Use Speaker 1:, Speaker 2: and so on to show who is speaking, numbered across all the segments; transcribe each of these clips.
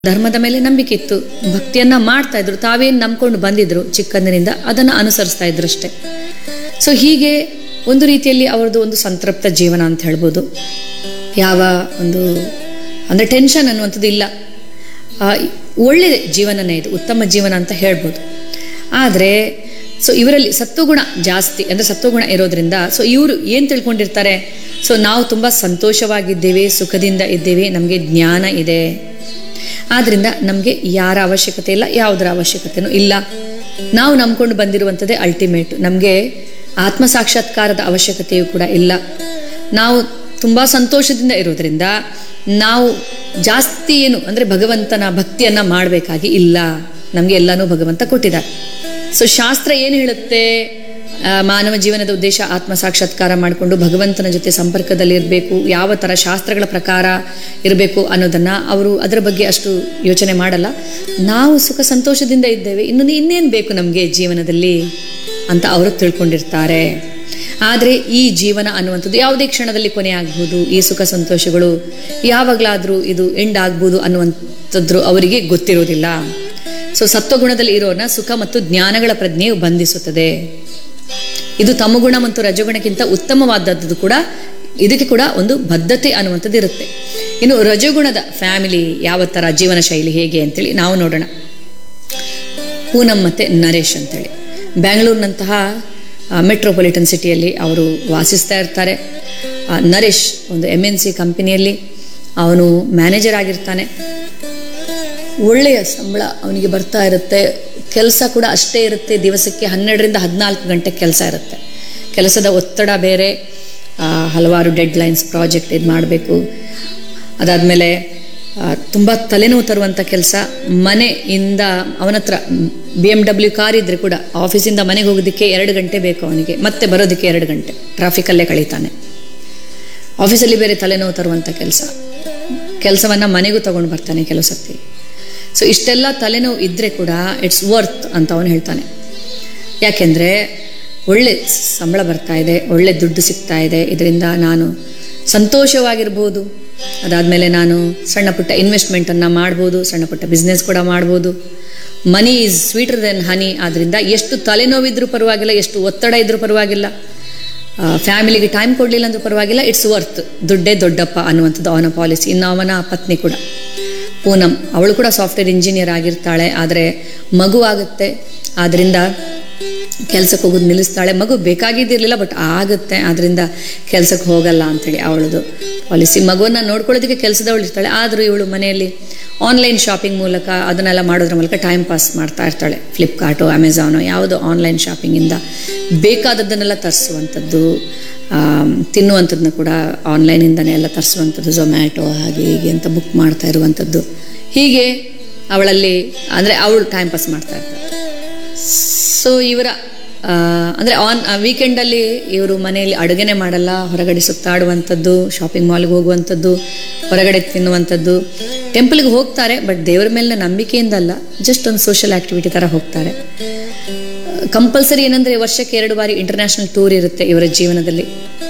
Speaker 1: ಧರ್ಮದ ಮೇಲೆ ನಂಬಿಕೆ ಇತ್ತು ಭಕ್ತಿಯನ್ನ ಮಾಡ್ತಾ ಇದ್ರು ತಾವೇನು ನಂಬ್ಕೊಂಡು ಬಂದಿದ್ರು ಚಿಕ್ಕಂದಿನಿಂದ ಅದನ್ನು ಅನುಸರಿಸ್ತಾ ಇದ್ರು ಅಷ್ಟೇ ಸೊ ಹೀಗೆ ಒಂದು ರೀತಿಯಲ್ಲಿ ಅವ್ರದ್ದು ಒಂದು ಸಂತೃಪ್ತ ಜೀವನ ಅಂತ ಹೇಳ್ಬೋದು ಯಾವ ಒಂದು ಅಂದರೆ ಟೆನ್ಷನ್ ಅನ್ನುವಂಥದ್ದು ಇಲ್ಲ ಆ, ಒಳ್ಳೆ ಜೀವನನೇ ಇದು ಉತ್ತಮ ಜೀವನ ಅಂತ ಹೇಳ್ಬೋದು ಆದರೆ ಸೊ ಇವರಲ್ಲಿ ಸತ್ವಗುಣ ಜಾಸ್ತಿ ಅಂದರೆ ಸತ್ವಗುಣ ಇರೋದ್ರಿಂದ ಸೊ ಇವರು ಏನು ತಿಳ್ಕೊಂಡಿರ್ತಾರೆ ಸೊ ನಾವು ತುಂಬ ಸಂತೋಷವಾಗಿದ್ದೇವೆ ಸುಖದಿಂದ ಇದ್ದೇವೆ ನಮಗೆ ಜ್ಞಾನ ಇದೆ ಆದ್ದರಿಂದ ನಮಗೆ ಯಾರ ಅವಶ್ಯಕತೆ ಇಲ್ಲ ಯಾವುದರ ಅವಶ್ಯಕತೆನೂ ಇಲ್ಲ ನಾವು ನಂಬ್ಕೊಂಡು ಬಂದಿರುವಂಥದ್ದೇ ಅಲ್ಟಿಮೇಟ್ ನಮಗೆ ಆತ್ಮ ಸಾಕ್ಷಾತ್ಕಾರದ ಅವಶ್ಯಕತೆಯೂ ಕೂಡ ಇಲ್ಲ ನಾವು ತುಂಬ ಸಂತೋಷದಿಂದ ಇರೋದ್ರಿಂದ ನಾವು ಜಾಸ್ತಿ ಏನು ಅಂದರೆ ಭಗವಂತನ ಭಕ್ತಿಯನ್ನು ಮಾಡಬೇಕಾಗಿ ಇಲ್ಲ ನಮಗೆ ಎಲ್ಲನೂ ಭಗವಂತ ಕೊಟ್ಟಿದ್ದಾರೆ ಸೊ ಶಾಸ್ತ್ರ ಏನು ಹೇಳುತ್ತೆ ಆ, ಮಾನವ ಜೀವನದ ಉದ್ದೇಶ ಆತ್ಮ ಸಾಕ್ಷಾತ್ಕಾರ ಮಾಡಿಕೊಂಡು ಭಗವಂತನ ಜೊತೆ ಸಂಪರ್ಕದಲ್ಲಿ ಇರಬೇಕು ಯಾವ ಥರ ಶಾಸ್ತ್ರಗಳ ಪ್ರಕಾರ ಇರಬೇಕು ಅನ್ನೋದನ್ನು ಅವರು ಅದರ ಬಗ್ಗೆ ಅಷ್ಟು ಯೋಚನೆ ಮಾಡಲ್ಲ ನಾವು ಸುಖ ಸಂತೋಷದಿಂದ ಇದ್ದೇವೆ ಇನ್ನು ಇನ್ನೇನು ಬೇಕು ನಮಗೆ ಜೀವನದಲ್ಲಿ ಅಂತ ಅವರು ತಿಳ್ಕೊಂಡಿರ್ತಾರೆ ಆದರೆ ಈ ಜೀವನ ಅನ್ನುವಂಥದ್ದು ಯಾವುದೇ ಕ್ಷಣದಲ್ಲಿ ಕೊನೆ ಆಗ್ಬೋದು ಈ ಸುಖ ಸಂತೋಷಗಳು ಯಾವಾಗಲಾದರೂ ಇದು ಎಂಡ್ ಆಗ್ಬೋದು ಅನ್ನುವಂಥದ್ದು ಅವರಿಗೆ ಗೊತ್ತಿರೋದಿಲ್ಲ ಸೊ ಸತ್ವಗುಣದಲ್ಲಿ ಇರೋನ ಸುಖ ಮತ್ತು ಜ್ಞಾನಗಳ ಪ್ರಜ್ಞೆಯು ಬಂಧಿಸುತ್ತದೆ ಇದು ತಮಗುಣ ಮತ್ತು ರಜಗುಣಕ್ಕಿಂತ ಉತ್ತಮವಾದದ್ದು ಕೂಡ ಇದಕ್ಕೆ ಕೂಡ ಒಂದು ಬದ್ಧತೆ ಅನ್ನುವಂಥದ್ದು ಇರುತ್ತೆ ಇನ್ನು ರಜಗುಣದ ಫ್ಯಾಮಿಲಿ ಯಾವ ಥರ ಜೀವನ ಶೈಲಿ ಹೇಗೆ ಅಂತೇಳಿ ನಾವು ನೋಡೋಣ ಪೂನಂ ಮತ್ತು ನರೇಶ್ ಅಂತೇಳಿ ಬ್ಯಾಂಗ್ಳೂರಿನಂತಹ ಮೆಟ್ರೋಪಾಲಿಟನ್ ಸಿಟಿಯಲ್ಲಿ ಅವರು ವಾಸಿಸ್ತಾ ಇರ್ತಾರೆ ಆ, ನರೇಶ್ ಒಂದು ಎಮ್ ಎನ್ ಸಿ ಕಂಪನಿಯಲ್ಲಿ ಅವನು ಮ್ಯಾನೇಜರ್ ಆಗಿರ್ತಾನೆ ಒಳ್ಳೆಯ ಸಂಬಳ ಅವನಿಗೆ ಬರ್ತಾ ಇರುತ್ತೆ ಕೆಲಸ ಕೂಡ ಅಷ್ಟೇ ಇರುತ್ತೆ ದಿವಸಕ್ಕೆ ಹನ್ನೆರಡರಿಂದ ಹದಿನಾಲ್ಕು ಗಂಟೆ ಕೆಲಸ ಇರುತ್ತೆ ಕೆಲಸದ ಒತ್ತಡ ಬೇರೆ ಆ, ಹಲವಾರು ಡೆಡ್ ಲೈನ್ಸ್ ಪ್ರಾಜೆಕ್ಟ್ ಇದು ಮಾಡಬೇಕು ಅದಾದಮೇಲೆ ತುಂಬ ತಲೆನೋವು ತರುವಂಥ ಕೆಲಸ ಮನೆಯಿಂದ ಅವನ ಹತ್ರ ಬಿ ಎಮ್ ಡಬ್ಲ್ಯೂ ಕಾರ್ ಇದ್ದರೆ ಕೂಡ ಆಫೀಸಿಂದ ಮನೆಗೆ ಹೋಗೋದಕ್ಕೆ ಎರಡು ಗಂಟೆ ಬೇಕು ಅವನಿಗೆ ಮತ್ತೆ ಬರೋದಕ್ಕೆ ಎರಡು ಗಂಟೆ ಟ್ರಾಫಿಕಲ್ಲೇ ಕಳೀತಾನೆ ಆಫೀಸಲ್ಲಿ ಬೇರೆ ತಲೆನೋವು ತರುವಂಥ ಕೆಲಸ ಕೆಲಸವನ್ನು ಮನೆಗೂ ತಗೊಂಡು ಬರ್ತಾನೆ ಕೆಲವು ಸರ್ತಿ ಸೊ ಇಷ್ಟೆಲ್ಲ ತಲೆನೋವು ಇದ್ದರೆ ಕೂಡ ಇಟ್ಸ್ ವರ್ತ್ ಅಂತ ಅವನು ಹೇಳ್ತಾನೆ ಯಾಕೆಂದರೆ ಒಳ್ಳೆ ಸಂಬಳ ಬರ್ತಾ ಇದೆ ಒಳ್ಳೆ ದುಡ್ಡು ಸಿಗ್ತಾ ಇದೆ ಇದರಿಂದ ನಾನು ಸಂತೋಷವಾಗಿರ್ಬೋದು ಅದಾದಮೇಲೆ ನಾನು ಸಣ್ಣ ಪುಟ್ಟ ಇನ್ವೆಸ್ಟ್ಮೆಂಟನ್ನು ಮಾಡ್ಬೋದು ಸಣ್ಣ ಪುಟ್ಟ ಬಿಸ್ನೆಸ್ ಕೂಡ ಮಾಡ್ಬೋದು money is sweeter than honey ಆದ್ದರಿಂದ ಎಷ್ಟು ತಲೆನೋವಿದ್ರೂ ಪರವಾಗಿಲ್ಲ ಎಷ್ಟು ಒತ್ತಡ ಇದ್ರೂ ಪರವಾಗಿಲ್ಲ ಫ್ಯಾಮಿಲಿಗೆ ಟೈಮ್ ಕೊಡಲಿಲ್ಲ ಅಂದ್ರೂ ಪರವಾಗಿಲ್ಲ ಇಟ್ಸ್ ವರ್ತ್ ದುಡ್ಡೇ ದೊಡ್ಡಪ್ಪ ಅನ್ನುವಂಥದ್ದು ಅವನ ಪಾಲಿಸಿ ಇನ್ನು ಅವನ ಪತ್ನಿ ಕೂಡ ಪೂನಂ ಅವಳು ಕೂಡ ಸಾಫ್ಟ್ವೇರ್ ಇಂಜಿನಿಯರ್ ಆಗಿರ್ತಾಳೆ ಆದರೆ ಮಗು ಆಗುತ್ತೆ ಆದ್ದರಿಂದ ಕೆಲಸಕ್ಕೆ ಹೋಗೋದು ನಿಲ್ಲಿಸ್ತಾಳೆ ಮಗು ಬೇಕಾಗಿದ್ದಿರಲಿಲ್ಲ ಬಟ್ ಆಗುತ್ತೆ ಆದ್ದರಿಂದ ಕೆಲಸಕ್ಕೆ ಹೋಗಲ್ಲ ಅಂತೇಳಿ ಅವಳದು ಪಾಲಿಸಿ ಮಗುವನ್ನು ನೋಡ್ಕೊಳ್ಳೋದಕ್ಕೆ ಕೆಲಸದವಳು ಇರ್ತಾಳೆ ಆದರೂ ಇವಳು ಮನೆಯಲ್ಲಿ ಆನ್ಲೈನ್ ಶಾಪಿಂಗ್ ಮೂಲಕ ಅದನ್ನೆಲ್ಲ ಮಾಡೋದ್ರ ಮೂಲಕ ಟೈಮ್ ಪಾಸ್ ಮಾಡ್ತಾ ಇರ್ತಾಳೆ ಫ್ಲಿಪ್ಕಾರ್ಟು ಅಮೆಝಾನು ಯಾವುದೋ ಆನ್ಲೈನ್ ಶಾಪಿಂಗಿಂದ ಬೇಕಾದದ್ದನ್ನೆಲ್ಲ ತರಿಸುವಂಥದ್ದು ಆಮ್, ತಿನ್ನುವಂಥದ್ದನ್ನ ಕೂಡ ಆನ್ಲೈನಿಂದನೇ ಎಲ್ಲ ತರಿಸುವಂಥದ್ದು ಝೊಮ್ಯಾಟೊ ಹಾಗೆ ಹೀಗೆ ಅಂತ ಬುಕ್ ಮಾಡ್ತಾ ಇರುವಂಥದ್ದು ಹೀಗೆ ಅವಳಲ್ಲಿ ಅಂದರೆ ಅವಳು ಟೈಮ್ ಪಾಸ್ ಮಾಡ್ತಾ ಇರ್ತಾಳೆ ಸೊ ಇವರ ಆ, ಅಂದರೆ ಆನ್ ವೀಕೆಂಡಲ್ಲಿ ಇವರು ಮನೆಯಲ್ಲಿ ಅಡುಗೆನೇ ಮಾಡಲ್ಲ ಹೊರಗಡೆ ಸುತ್ತಾಡುವಂಥದ್ದು ಶಾಪಿಂಗ್ ಮಾಲ್ಗೆ ಹೋಗುವಂಥದ್ದು ಹೊರಗಡೆ ತಿನ್ನುವಂಥದ್ದು ಟೆಂಪಲ್ಗೆ ಹೋಗ್ತಾರೆ ಬಟ್ ದೇವರ ಮೇಲಿನ ನಂಬಿಕೆಯಿಂದ ಅಲ್ಲ ಜಸ್ಟ್ ಒಂದು ಸೋಷಿಯಲ್ ಆ್ಯಕ್ಟಿವಿಟಿ ಥರ ಹೋಗ್ತಾರೆ ಕಂಪಲ್ಸರಿ ಏನಂದರೆ ವರ್ಷಕ್ಕೆ ಎರಡು ಬಾರಿ ಇಂಟರ್ನ್ಯಾಷನಲ್ ಟೂರ್ ಇರುತ್ತೆ ಇವರ ಜೀವನದಲ್ಲಿ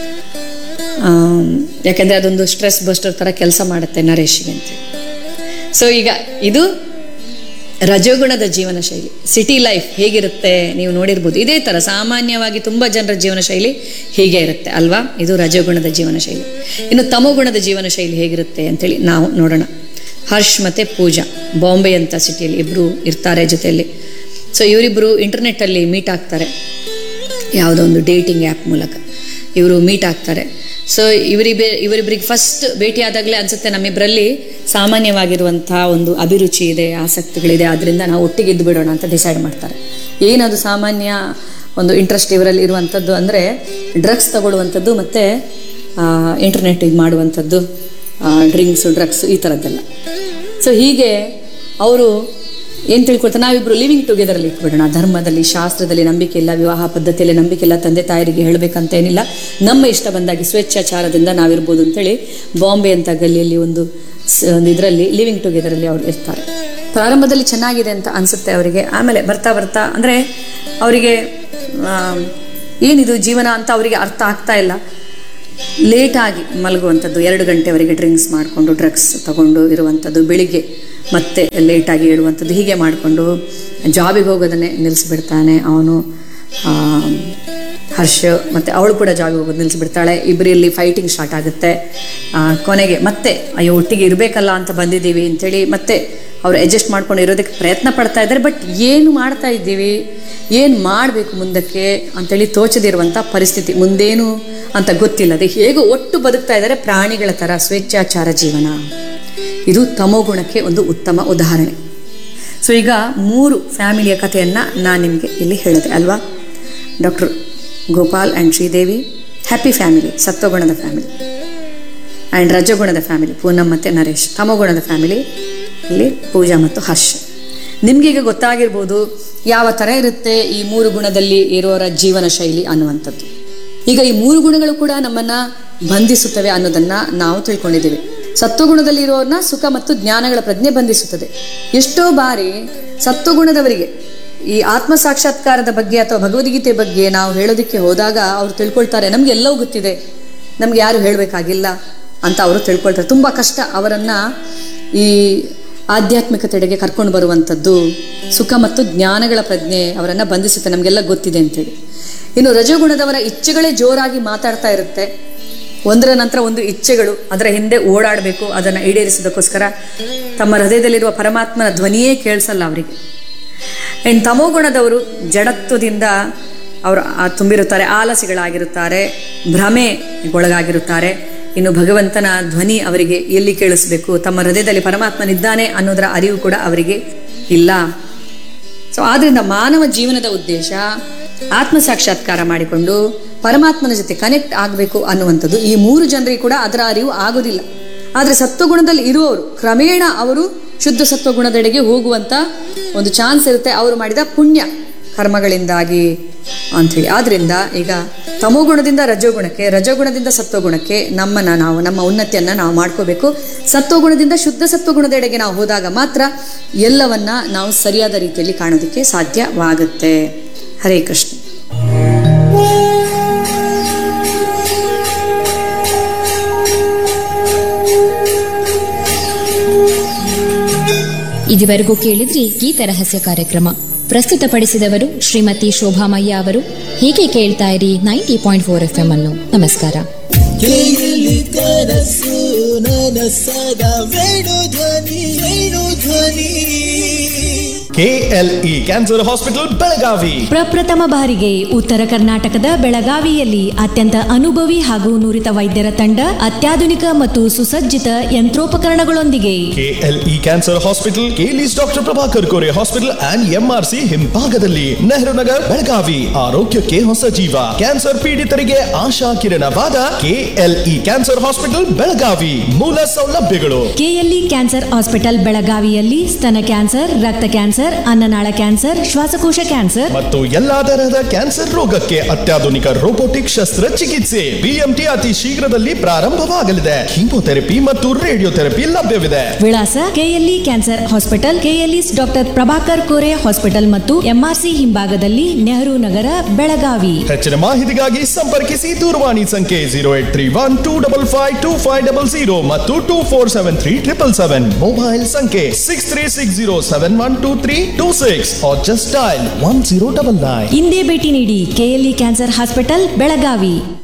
Speaker 1: ಆಮ್, ಯಾಕಂದರೆ ಅದೊಂದು ಸ್ಟ್ರೆಸ್ ಬಸ್ಟರ್ ಥರ ಕೆಲಸ ಮಾಡುತ್ತೆ ನರೇಶ್ಗೆ ಅಂತ ಸೊ ಈಗ ಇದು ರಜೋಗುಣದ ಜೀವನ ಶೈಲಿ ಸಿಟಿ ಲೈಫ್ ಹೇಗಿರುತ್ತೆ ನೀವು ನೋಡಿರ್ಬೋದು ಇದೇ ಥರ ಸಾಮಾನ್ಯವಾಗಿ ತುಂಬ ಜನರ ಜೀವನ ಶೈಲಿ ಹೀಗೆ ಇರುತ್ತೆ ಅಲ್ವಾ ಇದು ರಜೋಗುಣದ ಜೀವನ ಶೈಲಿ ಇನ್ನು ತಮೋಗುಣದ ಜೀವನ ಶೈಲಿ ಹೇಗಿರುತ್ತೆ ಅಂತೇಳಿ ನಾವು ನೋಡೋಣ ಹರ್ಷ್ ಮತ್ತು ಪೂಜಾ ಬಾಂಬೆ ಅಂತ ಸಿಟಿಯಲ್ಲಿ ಇಬ್ಬರು ಇರ್ತಾರೆ ಜೊತೆಯಲ್ಲಿ ಸೊ ಇವರಿಬ್ಬರು ಇಂಟರ್ನೆಟ್ಟಲ್ಲಿ ಮೀಟ್ ಆಗ್ತಾರೆ ಯಾವುದೋ ಒಂದು ಡೇಟಿಂಗ್ ಆ್ಯಪ್ ಮೂಲಕ ಇವರು ಮೀಟ್ ಆಗ್ತಾರೆ ಸೊ ಇವರಿಬ್ಬೆ ಇವರಿಬ್ಬರಿಗೆ ಫಸ್ಟ್ ಭೇಟಿಯಾದಾಗಲೇ ಅನಿಸುತ್ತೆ ನಮ್ಮಿಬ್ಬರಲ್ಲಿ ಸಾಮಾನ್ಯವಾಗಿರುವಂಥ ಒಂದು ಅಭಿರುಚಿ ಇದೆ ಆಸಕ್ತಿಗಳಿದೆ ಆದ್ದರಿಂದ ನಾವು ಒಟ್ಟಿಗೆ ಇದ್ದು ಬಿಡೋಣ ಅಂತ ಡಿಸೈಡ್ ಮಾಡ್ತಾರೆ ಏನದು ಸಾಮಾನ್ಯ ಒಂದು ಇಂಟ್ರೆಸ್ಟ್ ಇವರಲ್ಲಿ ಇರುವಂಥದ್ದು ಅಂದರೆ ಡ್ರಗ್ಸ್ ತಗೊಳ್ಳುವಂಥದ್ದು ಮತ್ತು ಇಂಟರ್ನೆಟ್ ಇದು ಮಾಡುವಂಥದ್ದು ಡ್ರಿಂಕ್ಸು ಡ್ರಗ್ಸು ಈ ಥರದ್ದೆಲ್ಲ ಸೊ ಹೀಗೆ ಅವರು ಏನು ತಿಳ್ಕೊಳ್ತಾರೆ ನಾವಿಬ್ಬರು ಲಿವಿಂಗ್ ಟುಗೆದರಲ್ಲಿ ಇಟ್ಬಿಡೋಣ ಧರ್ಮದಲ್ಲಿ ಶಾಸ್ತ್ರದಲ್ಲಿ ನಂಬಿಕೆ ಇಲ್ಲ ವಿವಾಹ ಪದ್ಧತಿಯಲ್ಲಿ ನಂಬಿಕೆ ಇಲ್ಲ ತಂದೆ ತಾಯರಿಗೆ ಹೇಳಬೇಕಂತ ಏನಿಲ್ಲ ನಮ್ಮ ಇಷ್ಟ ಬಂದಾಗಿ ಸ್ವೇಚ್ಛಾಚಾರದಿಂದ ನಾವಿರ್ಬೋದು ಅಂತೇಳಿ ಬಾಂಬೆ ಅಂತ ಗಲ್ಲಿಯಲ್ಲಿ ಒಂದು ಸ- ಒಂದು ಇದರಲ್ಲಿ ಲಿವಿಂಗ್ ಟುಗೆದರಲ್ಲಿ ಅವರು ಇರ್ತಾರೆ ಪ್ರಾರಂಭದಲ್ಲಿ ಚೆನ್ನಾಗಿದೆ ಅಂತ ಅನಿಸುತ್ತೆ ಅವರಿಗೆ ಆಮೇಲೆ ಬರ್ತಾ ಬರ್ತಾ ಅಂದರೆ ಅವರಿಗೆ ಏನಿದು ಜೀವನ ಅಂತ ಅವರಿಗೆ ಅರ್ಥ ಆಗ್ತಾ ಇಲ್ಲ ಲೇಟಾಗಿ ಮಲಗುವಂಥದ್ದು ಎರಡು ಗಂಟೆವರೆಗೆ ಡ್ರಿಂಕ್ಸ್ ಮಾಡಿಕೊಂಡು ಡ್ರಗ್ಸ್ ತಗೊಂಡು ಇರುವಂಥದ್ದು ಬೆಳಿಗ್ಗೆ ಮತ್ತೆ ಲೇಟಾಗಿ ಹೇಳುವಂಥದ್ದು ಹೀಗೆ ಮಾಡಿಕೊಂಡು ಜಾಬಿಗೆ ಹೋಗೋದನ್ನೇ ನಿಲ್ಲಿಸ್ಬಿಡ್ತಾನೆ ಅವನು ಆ, ಹರ್ಷ ಮತ್ತು ಅವಳು ಕೂಡ ಜಾಬಿಗೆ ಹೋಗೋದು ನಿಲ್ಲಿಸ್ಬಿಡ್ತಾಳೆ ಇಬ್ಬರಲ್ಲಿ ಫೈಟಿಂಗ್ ಸ್ಟಾರ್ಟ್ ಆಗುತ್ತೆ ಆ, ಕೊನೆಗೆ ಮತ್ತೆ ಅಯ್ಯೋ ಒಟ್ಟಿಗೆ ಇರಬೇಕಲ್ಲ ಅಂತ ಬಂದಿದ್ದೀವಿ ಅಂಥೇಳಿ ಮತ್ತೆ ಅವ್ರು ಅಡ್ಜಸ್ಟ್ ಮಾಡ್ಕೊಂಡು ಇರೋದಕ್ಕೆ ಪ್ರಯತ್ನ ಪಡ್ತಾ ಇದ್ದಾರೆ ಬಟ್ ಏನು ಮಾಡ್ತಾ ಇದ್ದೀವಿ ಏನು ಮಾಡಬೇಕು ಮುಂದಕ್ಕೆ ಅಂತೇಳಿ ತೋಚದಿರುವಂಥ ಪರಿಸ್ಥಿತಿ ಮುಂದೇನು ಅಂತ ಗೊತ್ತಿಲ್ಲದೆ ಹೇಗೆ ಒಟ್ಟು ಬದುಕ್ತಾ ಇದ್ದಾರೆ ಪ್ರಾಣಿಗಳ ಥರ ಸ್ವೇಚ್ಛಾಚಾರ ಜೀವನ ಇದು ತಮೋಗುಣಕ್ಕೆ ಒಂದು ಉತ್ತಮ ಉದಾಹರಣೆ ಸೊ ಈಗ ಮೂರು ಫ್ಯಾಮಿಲಿಯ ಕಥೆಯನ್ನು ನಾನು ನಿಮಗೆ ಇಲ್ಲಿ ಹೇಳಿದೆ ಅಲ್ವಾ doctor Gopal and Sridevi happy family ಸತ್ವಗುಣದ ಫ್ಯಾಮಿಲಿ ಆ್ಯಂಡ್ ರಜಗುಣದ ಫ್ಯಾಮಿಲಿ ಪೂನಂ ಮತ್ತು ನರೇಶ್ ತಮೋಗುಣದ ಫ್ಯಾಮಿಲಿ ಇಲ್ಲಿ ಪೂಜಾ ಮತ್ತು ಹರ್ಷ್ ನಿಮಗೀಗ ಗೊತ್ತಾಗಿರ್ಬೋದು ಯಾವ ಥರ ಇರುತ್ತೆ ಈ ಮೂರು ಗುಣದಲ್ಲಿ ಇರೋರ ಜೀವನ ಶೈಲಿ ಅನ್ನುವಂಥದ್ದು ಈಗ ಈ ಮೂರು ಗುಣಗಳು ಕೂಡ ನಮ್ಮನ್ನು ಬಂಧಿಸುತ್ತವೆ ಅನ್ನೋದನ್ನು ನಾವು ತಿಳ್ಕೊಂಡಿದ್ದೀವಿ ಸತ್ವಗುಣದಲ್ಲಿ ಇರೋರನ್ನ ಸುಖ ಮತ್ತು ಜ್ಞಾನಗಳ ಪ್ರಜ್ಞೆ ಬಂಧಿಸುತ್ತದೆ ಎಷ್ಟೋ ಬಾರಿ ಸತ್ವಗುಣದವರಿಗೆ ಈ ಆತ್ಮ ಸಾಕ್ಷಾತ್ಕಾರದ ಬಗ್ಗೆ ಅಥವಾ ಭಗವದ್ಗೀತೆ ಬಗ್ಗೆ ನಾವು ಹೇಳೋದಕ್ಕೆ ಹೋದಾಗ ಅವ್ರು ತಿಳ್ಕೊಳ್ತಾರೆ ನಮ್ಗೆ ಎಲ್ಲವೂ ಗೊತ್ತಿದೆ ನಮ್ಗೆ ಯಾರು ಹೇಳಬೇಕಾಗಿಲ್ಲ ಅಂತ ಅವರು ತಿಳ್ಕೊಳ್ತಾರೆ ತುಂಬ ಕಷ್ಟ ಅವರನ್ನು ಈ ಆಧ್ಯಾತ್ಮಿಕತೆಡೆಗೆ ಕರ್ಕೊಂಡು ಬರುವಂಥದ್ದು ಸುಖ ಮತ್ತು ಜ್ಞಾನಗಳ ಪ್ರಜ್ಞೆ ಅವರನ್ನು ಬಂಧಿಸುತ್ತೆ ನಮಗೆಲ್ಲ ಗೊತ್ತಿದೆ ಅಂತೇಳಿ ಇನ್ನು ರಜೋಗುಣದವರ ಇಚ್ಛೆಗಳೇ ಜೋರಾಗಿ ಮಾತಾಡ್ತಾ ಇರುತ್ತೆ ಒಂದರ ನಂತರ ಒಂದು ಇಚ್ಛೆಗಳು ಅದರ ಹಿಂದೆ ಓಡಾಡಬೇಕು ಅದನ್ನು ಈಡೇರಿಸೋದಕ್ಕೋಸ್ಕರ ತಮ್ಮ ಹೃದಯದಲ್ಲಿರುವ ಪರಮಾತ್ಮನ ಧ್ವನಿಯೇ ಕೇಳಿಸಲ್ಲ ಅವರಿಗೆ ಇನ್ನು ತಮೋಗುಣದವರು ಜಡತ್ವದಿಂದ ಅವರು ಆ ತುಂಬಿರುತ್ತಾರೆ ಆಲಸಿಗಳಾಗಿರುತ್ತಾರೆ ಭ್ರಮೆಗೊಳಗಾಗಿರುತ್ತಾರೆ ಇನ್ನು ಭಗವಂತನ ಧ್ವನಿ ಅವರಿಗೆ ಎಲ್ಲಿ ಕೇಳಿಸ್ಬೇಕು ತಮ್ಮ ಹೃದಯದಲ್ಲಿ ಪರಮಾತ್ಮನಿದ್ದಾನೆ ಅನ್ನೋದರ ಅರಿವು ಕೂಡ ಅವರಿಗೆ ಇಲ್ಲ ಸೊ ಆದ್ರಿಂದ ಮಾನವ ಜೀವನದ ಉದ್ದೇಶ ಆತ್ಮ ಸಾಕ್ಷಾತ್ಕಾರ ಮಾಡಿಕೊಂಡು ಪರಮಾತ್ಮನ ಜೊತೆ ಕನೆಕ್ಟ್ ಆಗಬೇಕು ಅನ್ನುವಂಥದ್ದು ಈ ಮೂರು ಜನರಿಗೆ ಕೂಡ ಅದರ ಅರಿವು ಆಗೋದಿಲ್ಲ ಆದರೆ ಸತ್ವಗುಣದಲ್ಲಿ ಇರುವವರು ಕ್ರಮೇಣ ಅವರು ಶುದ್ಧ ಸತ್ವಗುಣದೆಡೆಗೆ ಹೋಗುವಂಥ ಒಂದು ಚಾನ್ಸ್ ಇರುತ್ತೆ ಅವರು ಮಾಡಿದ ಪುಣ್ಯ ಕರ್ಮಗಳಿಂದಾಗಿ ಅಂಥೇಳಿ ಆದ್ರಿಂದ ಈಗ ತಮೋಗುಣದಿಂದ ರಜೋಗುಣಕ್ಕೆ ರಜೋಗುಣದಿಂದ ಸತ್ವಗುಣಕ್ಕೆ ನಮ್ಮನ್ನ ನಾವು ನಮ್ಮ ಉನ್ನತಿಯನ್ನ ನಾವು ಮಾಡ್ಕೋಬೇಕು ಸತ್ವಗುಣದಿಂದ ಶುದ್ಧ ಸತ್ವಗುಣದೆಡೆಗೆ ನಾವು ಹೋದಾಗ ಮಾತ್ರ ಎಲ್ಲವನ್ನ ನಾವು ಸರಿಯಾದ ರೀತಿಯಲ್ಲಿ ಕಾಣೋದಕ್ಕೆ ಸಾಧ್ಯವಾಗುತ್ತೆ ಹರೇ ಕೃಷ್ಣ
Speaker 2: ಇದುವರೆಗೂ ಕೇಳಿದ್ರಿ ಗೀತ ರಹಸ್ಯ ಕಾರ್ಯಕ್ರಮ ಪ್ರಸ್ತುತಪಡಿಸಿದವರು ಶ್ರೀಮತಿ ಶೋಭಾಮಯ್ಯ ಅವರು ಹೀಗೆ ಕೇಳ್ತಾ ಇರಿ ninety point four F M ಅನ್ನು ನಮಸ್ಕಾರ
Speaker 3: ಕೇಳಿ ಕನಸು ನನಸದ ವೇಣು ಧ್ವನಿ ವೇಣು ಧ್ವನಿ
Speaker 4: ಕೆಎಲ್ಇ ಕ್ಯಾನ್ಸರ್ ಹಾಸ್ಪಿಟಲ್ ಬೆಳಗಾವಿ
Speaker 5: ಪ್ರಪ್ರಥಮ ಬಾರಿಗೆ ಉತ್ತರ ಕರ್ನಾಟಕದ ಬೆಳಗಾವಿಯಲ್ಲಿ ಅತ್ಯಂತ ಅನುಭವಿ ಹಾಗೂ ನುರಿತ ವೈದ್ಯರ ತಂಡ ಅತ್ಯಾಧುನಿಕ ಮತ್ತು ಸುಸಜ್ಜಿತ ಯಂತ್ರೋಪಕರಣಗಳೊಂದಿಗೆ
Speaker 4: KLE cancer hospital KLE's doctor Prabhakar Kore hospital and MRC ಹಿಂಭಾಗದಲ್ಲಿ ನೆಹರು ನಗರ್ ಬೆಳಗಾವಿ ಆರೋಗ್ಯಕ್ಕೆ ಹೊಸ ಜೀವ ಕ್ಯಾನ್ಸರ್ ಪೀಡಿತರಿಗೆ ಆಶಾ ಕಿರಣವಾದ ಕೆಎಲ್ಇ ಕ್ಯಾನ್ಸರ್ ಹಾಸ್ಪಿಟಲ್ ಬೆಳಗಾವಿ ಮೂಲ ಸೌಲಭ್ಯಗಳು
Speaker 5: ಕೆಎಲ್ಇ ಕ್ಯಾನ್ಸರ್ ಹಾಸ್ಪಿಟಲ್ ಬೆಳಗಾವಿಯಲ್ಲಿ ಸ್ತನ ಕ್ಯಾನ್ಸರ್ ರಕ್ತ ಕ್ಯಾನ್ಸರ್ ಅನ್ನನಾಳ ಕ್ಯಾನ್ಸರ್ ಶ್ವಾಸಕೋಶ ಕ್ಯಾನ್ಸರ್
Speaker 4: ಮತ್ತು ಎಲ್ಲಾ ತರಹದ ಕ್ಯಾನ್ಸರ್ ರೋಗಕ್ಕೆ ಅತ್ಯಾಧುನಿಕ ರೋಬೋಟಿಕ್ ಶಸ್ತ್ರ ಚಿಕಿತ್ಸೆ ಬಿಎಂಟಿ ಅತಿ ಶೀಘ್ರದಲ್ಲಿ ಪ್ರಾರಂಭವಾಗಲಿದೆ ಕೀಮೋಥೆರಪಿ ಮತ್ತು ರೇಡಿಯೋಥೆರಪಿ ಲಭ್ಯವಿದೆ
Speaker 5: ವಿಳಾಸ KLE cancer hospital KLE's doctor Prabhakar Kore hospital ಮತ್ತು ಎಂಆರ್ಸಿ ಹಿಂಭಾಗದಲ್ಲಿ ನೆಹರು ನಗರ ಬೆಳಗಾವಿ
Speaker 4: ಹೆಚ್ಚಿನ ಮಾಹಿತಿಗಾಗಿ ಸಂಪರ್ಕಿಸಿ ದೂರವಾಣಿ ಸಂಖ್ಯೆ zero eight three one two double five two five double zero ಮತ್ತು two four seven three triple seven mobile ಸಂಖ್ಯೆ six three six zero seven one two three two six just dial one zero double nine
Speaker 5: ಇಂದೇ ಭೇಟಿ ನೀಡಿ KLE cancer hospital Belagavi